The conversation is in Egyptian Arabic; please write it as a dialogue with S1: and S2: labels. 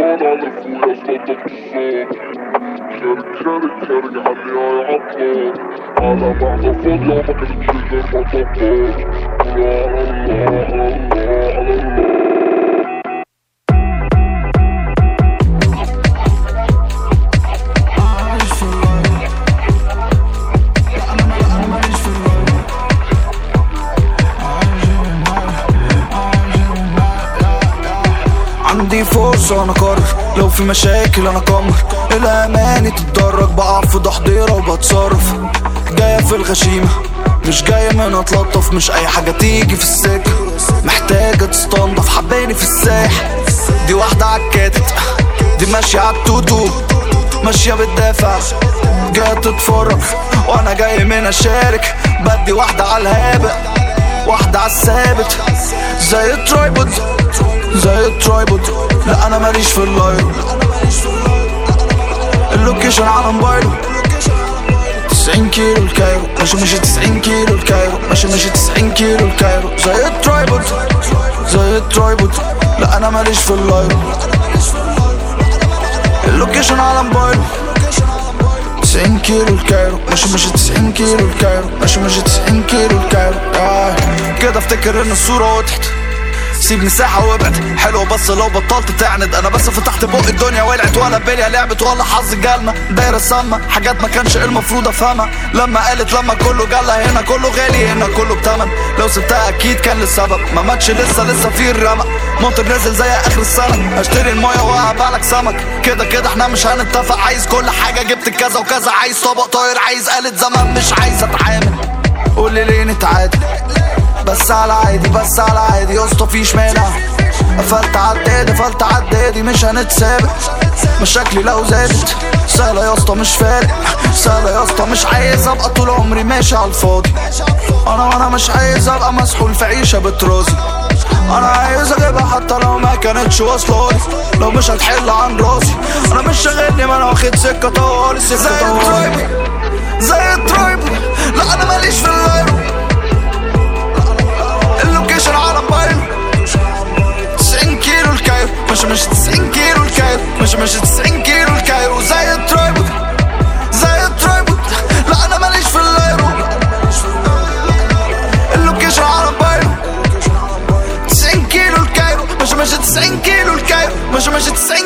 S1: صاد على ابويا صوتك الصوت شارك شارك شارك حبي يا عطار على بعض فاضية ما كانتش غير مطبات قولوا على الله على الله على الله
S2: عايش في اللايف لا انا ما لا انا ماليش في اللايف عايش في اللايف عايش في اللايف يا يا عندي فرصة انا اقرر لو في مشاكل انا اكمر الاماني تتدرج بقع في تحضيرة وبتصرف جاية في الغشيمة مش جاية من اتلطف مش اي حاجة تيجي في السكة محتاجة تستنضف حباني في الساحل دي واحدة عكاتت دي ماشية عالتوتو ماشية بتدافع جاية تتفرج وانا جاي من اشارك بدي واحدة على الهابط واحدة على الثابت زي الترايبود زي الترايبود لا انا ماليش في اللايف اللوكيشن على موبايله 90 كيلو الكايرو ماشي ماشي 90 كيلو الكايرو ماشي ماشي 90 كيلو الكايرو زي الترايبود زي الترايبود لا انا ماليش في اللايف اللوكيشن على موبايله 90 كيلو الكايرو ماشي ماشي 90 كيلو الكايرو ماشي ماشي 90 كيلو الكايرو آه. كده افتكر ان الصورة وضحت سيب مساحة وابعد حلو بس لو بطلت تعند انا بس فتحت بق الدنيا ولعت ولا بليا لعبت ولا حظ جالنا دايرة سامة حاجات ما كانش المفروض افهمها لما قالت لما كله جالها هنا كله غالي هنا كله بتمن لو سبتها اكيد كان للسبب ما ماتش لسه لسه في الرمق مطر نازل زي اخر السنة اشتري المايه وهبيع لك سمك كده كده احنا مش هنتفق عايز كل حاجة جبت كذا وكذا عايز طبق طاير عايز آلة زمن مش عايز اتعامل قولي ليه نتعادل بس على عادي بس على عادي يا اسطى فيش مانع قفلت عدادي قفلت عدادي مش هنتسابق مشاكلي لو زادت سهلة يا اسطى مش فارق سهلة يا اسطى مش عايز ابقى طول عمري ماشي على الفاضي انا وانا مش عايز ابقى مسحول في عيشة بترازي انا عايز اجيبها حتى لو ما كانتش واصلالي لو مش هتحل عن راسي انا مش شاغلني ما انا واخد سكة طوالي سكة زي الترايب زي الترايب لا انا ماليش في اللايرو اللوكيشن على موبايل 90 كيلو الكايرو مش مش 90 كيلو الكايرو مش مش 90 كيلو الكايرو زي الترايب زي الترايب لا انا ماليش في اللايرو اللوكيشن على موبايل 90 كيلو الكايرو مش مش 90 كيلو الكايرو مش مش 90